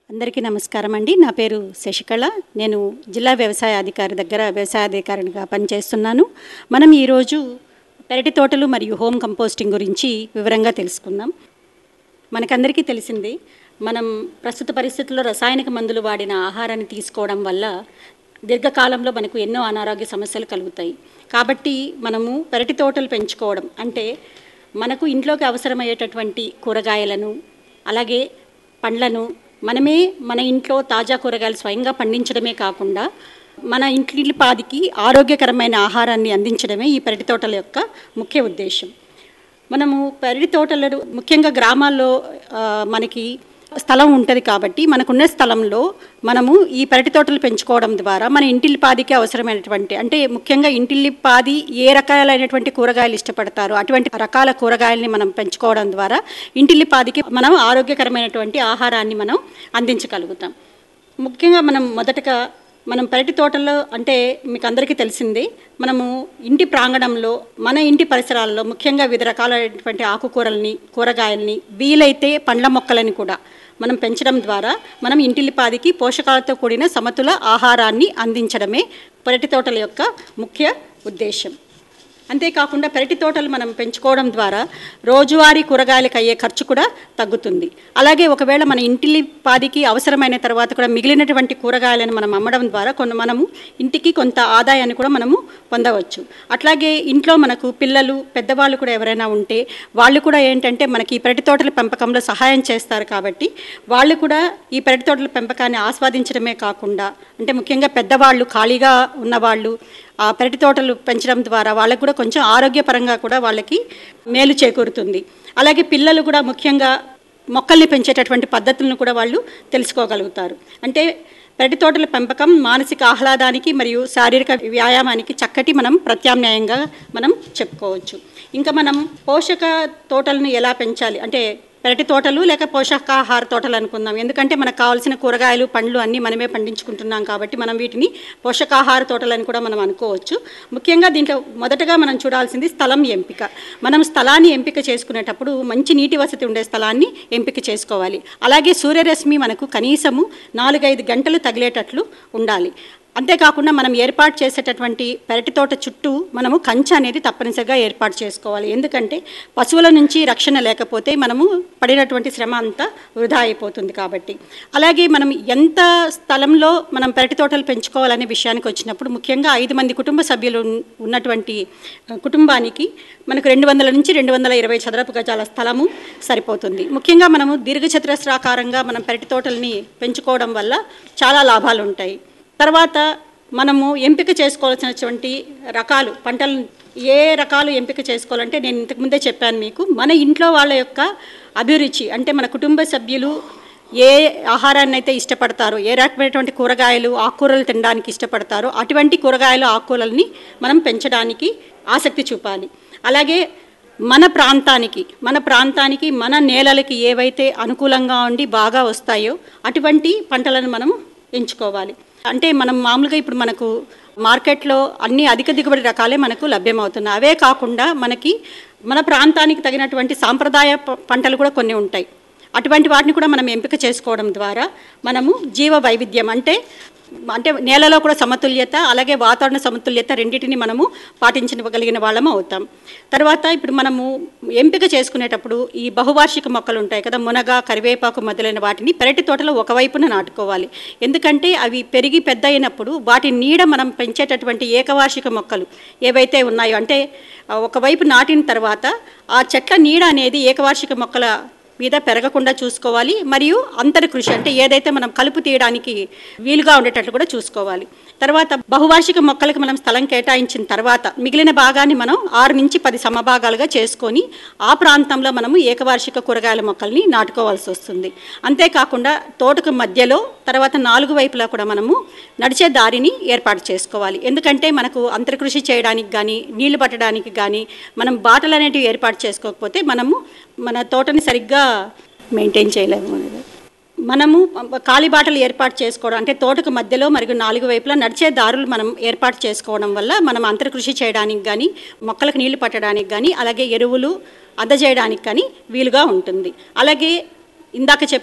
అందరికీ నమస్కారం అండి నా పేరు శశికళ నేను జిల్లా వ్యవసాయ అధికారి దగ్గర వ్యవసాయ అధికారిగా పనిచేస్తున్నాను మనం ఈరోజు పెరటి తోటలు మరియు హోమ్ కంపోస్టింగ్ గురించి వివరంగా తెలుసుకుందాం మనకందరికీ తెలిసింది మనం ప్రస్తుత పరిస్థితుల్లో రసాయనిక మందులు వాడిన ఆహారాన్ని తీసుకోవడం వల్ల దీర్ఘకాలంలో మనకు ఎన్నో అనారోగ్య సమస్యలు కలుగుతాయి కాబట్టి మనము పెరటి తోటలు పెంచుకోవడం అంటే మనకు ఇంట్లోకి అవసరమయ్యేటటువంటి కూరగాయలను అలాగే పండ్లను మనమే మన ఇంట్లో తాజా కూరగాయలు స్వయంగా పండించడమే కాకుండా మన ఇంటి పాదికి ఆరోగ్యకరమైన ఆహారాన్ని అందించడమే ఈ పెరటి తోటల యొక్క ముఖ్య ఉద్దేశం మనము పెరటి తోటలను ముఖ్యంగా గ్రామాల్లో ఆ, మనకి స్థలం ఉంటుంది కాబట్టి మనకున్న స్థలంలో మనము ఈ పెరటి తోటలు పెంచుకోవడం ద్వారా మన ఇంటిల్లిపాదికి అవసరమైనటువంటి అంటే ముఖ్యంగా ఇంటిల్లిపాది ఏ రకాలైనటువంటి కూరగాయలు ఇష్టపడతారో అటువంటి రకాల కూరగాయల్ని మనం పెంచుకోవడం ద్వారా ఇంటిల్లిపాదికి మనం ఆరోగ్యకరమైనటువంటి ఆహారాన్ని మనం అందించగలుగుతాం ముఖ్యంగా మనం మొదటగా మనం పెరటి తోటల్లో అంటే మీకు అందరికీ తెలిసిందే మనము ఇంటి ప్రాంగణంలో మన ఇంటి పరిసరాల్లో ముఖ్యంగా వివిధ రకాలైనటువంటి ఆకుకూరల్ని కూరగాయల్ని వీలైతే పండ్ల మొక్కలని కూడా మనం పెంచడం ద్వారా మనం ఇంటిల్లిపాదికి పోషకాలతో కూడిన సమతుల ఆహారాన్ని అందించడమే పెరటి తోటల యొక్క ముఖ్య ఉద్దేశం అంతేకాకుండా పెరటి తోటలు మనం పెంచుకోవడం ద్వారా రోజువారీ కూరగాయలకు అయ్యే ఖర్చు కూడా తగ్గుతుంది అలాగే ఒకవేళ మన ఇంటిల్లి పాదికి అవసరమైన తర్వాత కూడా మిగిలినటువంటి కూరగాయలను మనం అమ్మడం ద్వారా కొన్ని మనము ఇంటికి కొంత ఆదాయాన్ని కూడా మనము పొందవచ్చు అట్లాగే ఇంట్లో మనకు పిల్లలు పెద్దవాళ్ళు కూడా ఎవరైనా ఉంటే వాళ్ళు కూడా ఏంటంటే మనకి ఈ పెరటి తోటల పెంపకంలో సహాయం చేస్తారు కాబట్టి వాళ్ళు కూడా ఈ పెరటి తోటల పెంపకాన్ని ఆస్వాదించడమే కాకుండా అంటే ముఖ్యంగా పెద్దవాళ్ళు ఖాళీగా ఉన్నవాళ్ళు ఆ పెరటి తోటలు పెంచడం ద్వారా వాళ్ళకు కూడా కొంచెం ఆరోగ్యపరంగా కూడా వాళ్ళకి మేలు చేకూరుతుంది అలాగే పిల్లలు కూడా ముఖ్యంగా మొక్కల్ని పెంచేటటువంటి పద్ధతులను కూడా వాళ్ళు తెలుసుకోగలుగుతారు అంటే పెరటి తోటల పెంపకం మానసిక ఆహ్లాదానికి మరియు శారీరక వ్యాయామానికి చక్కటి మనం ప్రత్యామ్నాయంగా మనం చెప్పుకోవచ్చు ఇంకా మనం పోషక తోటలను ఎలా పెంచాలి అంటే పెరటి తోటలు లేక పోషకాహార తోటలు అనుకుందాం ఎందుకంటే మనకు కావాల్సిన కూరగాయలు పండ్లు అన్నీ మనమే పండించుకుంటున్నాం కాబట్టి మనం వీటిని పోషకాహార తోటలని కూడా మనం అనుకోవచ్చు ముఖ్యంగా దీంట్లో మొదటగా మనం చూడాల్సింది స్థలం ఎంపిక మనం స్థలాన్ని ఎంపిక చేసుకునేటప్పుడు మంచి నీటి వసతి ఉండే స్థలాన్ని ఎంపిక చేసుకోవాలి అలాగే సూర్యరశ్మి మనకు కనీసము నాలుగైదు గంటలు తగిలేటట్లు ఉండాలి అంతేకాకుండా మనం ఏర్పాటు చేసేటటువంటి పెరటి తోట చుట్టూ మనము కంచె అనేది తప్పనిసరిగా ఏర్పాటు చేసుకోవాలి ఎందుకంటే పశువుల నుంచి రక్షణ లేకపోతే మనము పడినటువంటి శ్రమ అంతా వృధా అయిపోతుంది కాబట్టి అలాగే మనం ఎంత స్థలంలో మనం పెరటి తోటలు పెంచుకోవాలనే విషయానికి వచ్చినప్పుడు ముఖ్యంగా ఐదు మంది కుటుంబ సభ్యులు ఉన్- ఉన్నటువంటి ఆ, కుటుంబానికి మనకు రెండు వందల నుంచి రెండు వందల ఇరవై చదరపు గజాల స్థలము సరిపోతుంది ముఖ్యంగా మనము దీర్ఘచతురస్రాకారంగా మనం పెరటి తోటల్ని పెంచుకోవడం వల్ల చాలా లాభాలు ఉంటాయి తర్వాత మనము ఎంపిక చేసుకోవాల్సినటువంటి రకాలు పంటలు ఏ రకాలు ఎంపిక చేసుకోవాలంటే నేను ఇంతకుముందే చెప్పాను మీకు మన ఇంట్లో వాళ్ళ యొక్క అభిరుచి అంటే మన కుటుంబ సభ్యులు ఏ ఆహారాన్ని అయితే ఇష్టపడతారో ఏ రకమైనటువంటి కూరగాయలు ఆకుకూరలు తినడానికి ఇష్టపడతారో అటువంటి కూరగాయలు ఆకుకూరల్ని మనం పెంచడానికి ఆసక్తి చూపాలి అలాగే మన ప్రాంతానికి మన ప్రాంతానికి మన నేలలకి ఏవైతే అనుకూలంగా ఉండి బాగా వస్తాయో అటువంటి పంటలను మనం ఎంచుకోవాలి అంటే మనం మామూలుగా ఇప్పుడు మనకు మార్కెట్లో అన్ని అధిక దిగుబడి రకాలే మనకు లభ్యమవుతున్నాయి అవే కాకుండా మనకి మన ప్రాంతానికి తగినటువంటి సాంప్రదాయ ప- పంటలు కూడా కొన్ని ఉంటాయి అటువంటి వాటిని కూడా మనం ఎంపిక చేసుకోవడం ద్వారా మనము జీవ వైవిధ్యం అంటే అంటే నేలలో కూడా సమతుల్యత అలాగే వాతావరణ సమతుల్యత రెండింటిని మనము పాటించగలిగిన వాళ్ళము అవుతాం తర్వాత ఇప్పుడు మనము ఎంపిక చేసుకునేటప్పుడు ఈ బహువార్షిక మొక్కలు ఉంటాయి కదా మునగ కరివేపాకు మొదలైన వాటిని పెరటి తోటలో ఒకవైపున నాటుకోవాలి ఎందుకంటే అవి పెరిగి పెద్ద అయినప్పుడు వాటి నీడ మనం పెంచేటటువంటి ఏకవార్షిక మొక్కలు ఏవైతే ఉన్నాయో అంటే ఆ, ఒకవైపు నాటిన తర్వాత ఆ చెట్ల నీడ అనేది ఏకవార్షిక మొక్కల మీద పెరగకుండా చూసుకోవాలి మరియు అంతర కృషి అంటే ఏదైతే మనం కలుపు తీయడానికి వీలుగా ఉండేటట్లు కూడా చూసుకోవాలి తర్వాత బహువార్షిక మొక్కలకు మనం స్థలం కేటాయించిన తర్వాత మిగిలిన భాగాన్ని మనం ఆరు నుంచి పది సమభాగాలుగా చేసుకొని ఆ ప్రాంతంలో మనము ఏకవార్షిక కూరగాయల మొక్కల్ని నాటుకోవాల్సి వస్తుంది అంతేకాకుండా తోటకు మధ్యలో తర్వాత నాలుగు వైపులా కూడా మనము నడిచే దారిని ఏర్పాటు చేసుకోవాలి ఎందుకంటే మనకు అంతర్కృషి చేయడానికి కానీ నీళ్లు పట్టడానికి కానీ మనం బాటలు అనేటివి ఏర్పాటు చేసుకోకపోతే మనము మన తోటని సరిగ్గా మెయింటైన్ చేయలేము అనేది మనము ఖాళీ బాటలు ఏర్పాటు చేసుకోవడం అంటే తోటకు మధ్యలో మరియు నాలుగు వైపులా నడిచే దారులు మనం ఏర్పాటు చేసుకోవడం వల్ల మనం అంతర్కృషి చేయడానికి కానీ మొక్కలకు నీళ్లు పట్టడానికి కానీ అలాగే ఎరువులు అందజేయడానికి కానీ వీలుగా ఉంటుంది అలాగే ఇందాక చెప్పిన